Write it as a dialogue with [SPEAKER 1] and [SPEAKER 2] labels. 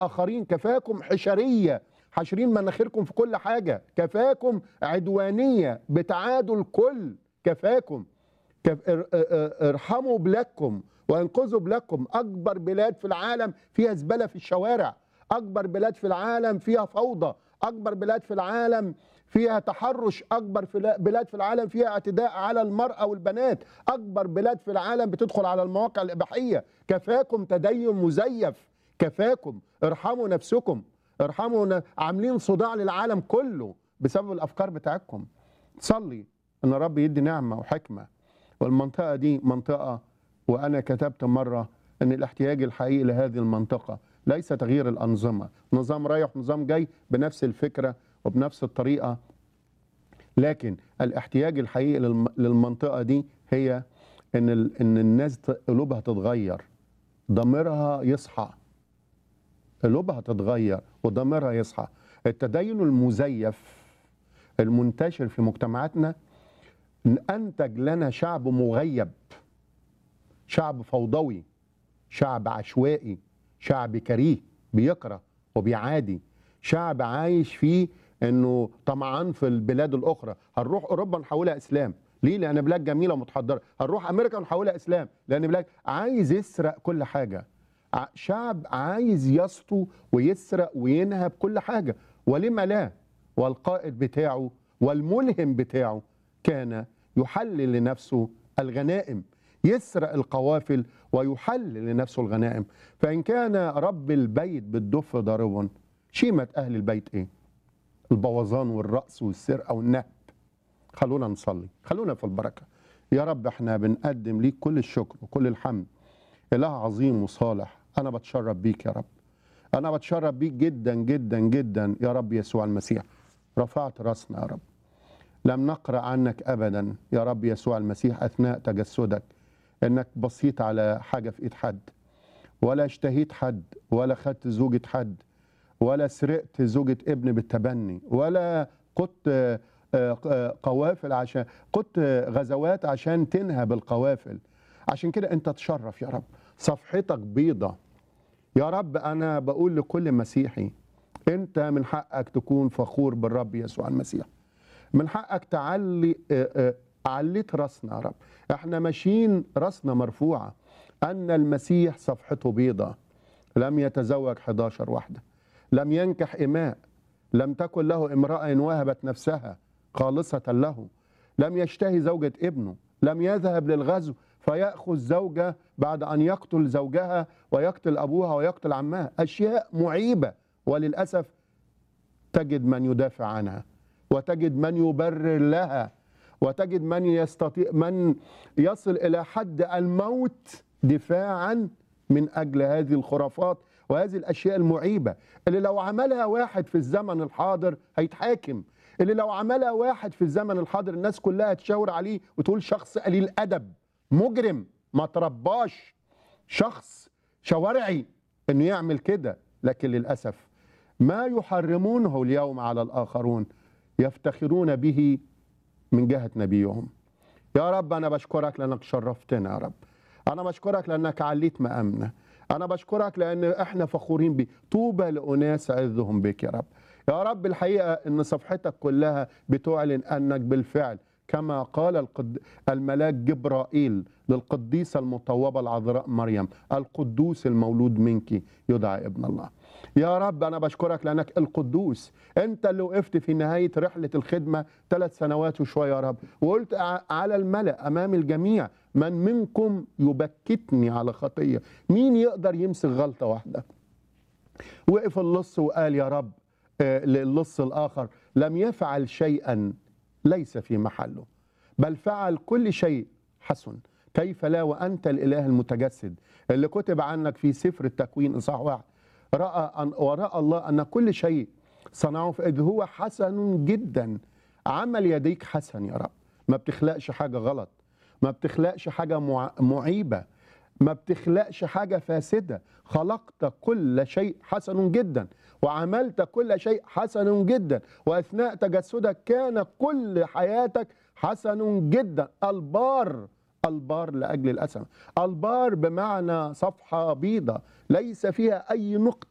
[SPEAKER 1] اخرين كفاكم حشريه حاشرين مناخيركم في كل حاجه كفاكم عدوانيه بتعادوا الكل كفاكم كف... ار- ار- ارحموا بلادكم وانقذوا بلادكم اكبر بلاد في العالم فيها زباله في الشوارع اكبر بلاد في العالم فيها فوضى اكبر بلاد في العالم فيها تحرش اكبر في بلاد في العالم فيها اعتداء على المراه والبنات اكبر بلاد في العالم بتدخل على المواقع الاباحيه كفاكم تدين مزيف كفاكم ارحموا نفسكم ارحموا ن... عاملين صداع للعالم كله بسبب الافكار بتاعتكم صلي ان رب يدي نعمه وحكمه والمنطقه دي منطقه وانا كتبت مره ان الاحتياج الحقيقي لهذه المنطقه ليس تغيير الانظمه نظام رايح نظام جاي بنفس الفكره وبنفس الطريقه لكن الاحتياج الحقيقي للم- للمنطقه دي هي ان ال- ان الناس ت- قلوبها تتغير ضميرها يصحى قلوبها تتغير وضميرها يصحى التدين المزيف المنتشر في مجتمعاتنا انتج لنا شعب مغيب شعب فوضوي شعب عشوائي شعب كريه بيكره وبيعادي شعب عايش فيه انه طمعان في البلاد الاخرى هنروح اوروبا نحولها اسلام ليه لان بلاد جميله ومتحضره هنروح امريكا نحولها اسلام لان بلاد عايز يسرق كل حاجه ع- شعب عايز يسطو ويسرق وينهب كل حاجه ولما لا والقائد بتاعه والملهم بتاعه كان يحلل لنفسه الغنائم يسرق القوافل ويحلل لنفسه الغنائم فإن كان رب البيت بالدف ضاربا شيمة أهل البيت إيه البوظان والرأس والسرقة والنهب خلونا نصلي خلونا في البركة يا رب احنا بنقدم ليك كل الشكر وكل الحمد إله عظيم وصالح أنا بتشرف بيك يا رب أنا بتشرف بيك جدا جدا جدا يا رب يسوع المسيح رفعت راسنا يا رب لم نقرأ عنك أبدا يا رب يسوع المسيح أثناء تجسدك إنك بصيت على حاجة في إيد حد ولا اشتهيت حد ولا خدت زوجة حد ولا سرقت زوجة ابن بالتبني ولا قدت آه، آه، قوافل عشان قدت غزوات عشان تنهب القوافل عشان كده انت تشرف يا رب صفحتك بيضة يا رب انا بقول لكل مسيحي انت من حقك تكون فخور بالرب يسوع المسيح من حقك تعلي آه، آه، عليت راسنا يا رب احنا ماشيين راسنا مرفوعة ان المسيح صفحته بيضة لم يتزوج 11 واحدة لم ينكح إماء لم تكن له امرأة وهبت نفسها خالصة له لم يشتهي زوجة ابنه لم يذهب للغزو فيأخذ زوجة بعد أن يقتل زوجها ويقتل أبوها ويقتل عمها أشياء معيبة وللأسف تجد من يدافع عنها وتجد من يبرر لها وتجد من يستطيع من يصل الى حد الموت دفاعا من اجل هذه الخرافات وهذه الاشياء المعيبه اللي لو عملها واحد في الزمن الحاضر هيتحاكم اللي لو عملها واحد في الزمن الحاضر الناس كلها تشاور عليه وتقول شخص قليل ادب مجرم ما ترباش شخص شوارعي انه يعمل كده لكن للاسف ما يحرمونه اليوم على الاخرون يفتخرون به من جهه نبيهم يا رب انا بشكرك لانك شرفتنا يا رب انا بشكرك لانك عليت مقامنا انا بشكرك لان احنا فخورين بيك طوبى لاناس عزهم بك يا رب يا رب الحقيقه ان صفحتك كلها بتعلن انك بالفعل كما قال القد... الملاك جبرائيل للقديسه المطوبه العذراء مريم القدوس المولود منك يدعى ابن الله يا رب انا بشكرك لانك القدوس انت اللي وقفت في نهايه رحله الخدمه ثلاث سنوات وشويه يا رب وقلت ع- على الملا امام الجميع من منكم يبكتني على خطيه مين يقدر يمسك غلطه واحده وقف اللص وقال يا رب آه، للص الاخر لم يفعل شيئا ليس في محله بل فعل كل شيء حسن كيف لا وانت الاله المتجسد اللي كتب عنك في سفر التكوين اصحاح واحد راى أن وراى الله ان كل شيء صنعه اذ هو حسن جدا عمل يديك حسن يا رب ما بتخلقش حاجه غلط ما بتخلقش حاجه مع- معيبه ما بتخلقش حاجة فاسدة خلقت كل شيء حسن جدا وعملت كل شيء حسن جدا وأثناء تجسدك كان كل حياتك حسن جدا البار البار لأجل الأسم البار بمعنى صفحة بيضة ليس فيها أي نقطة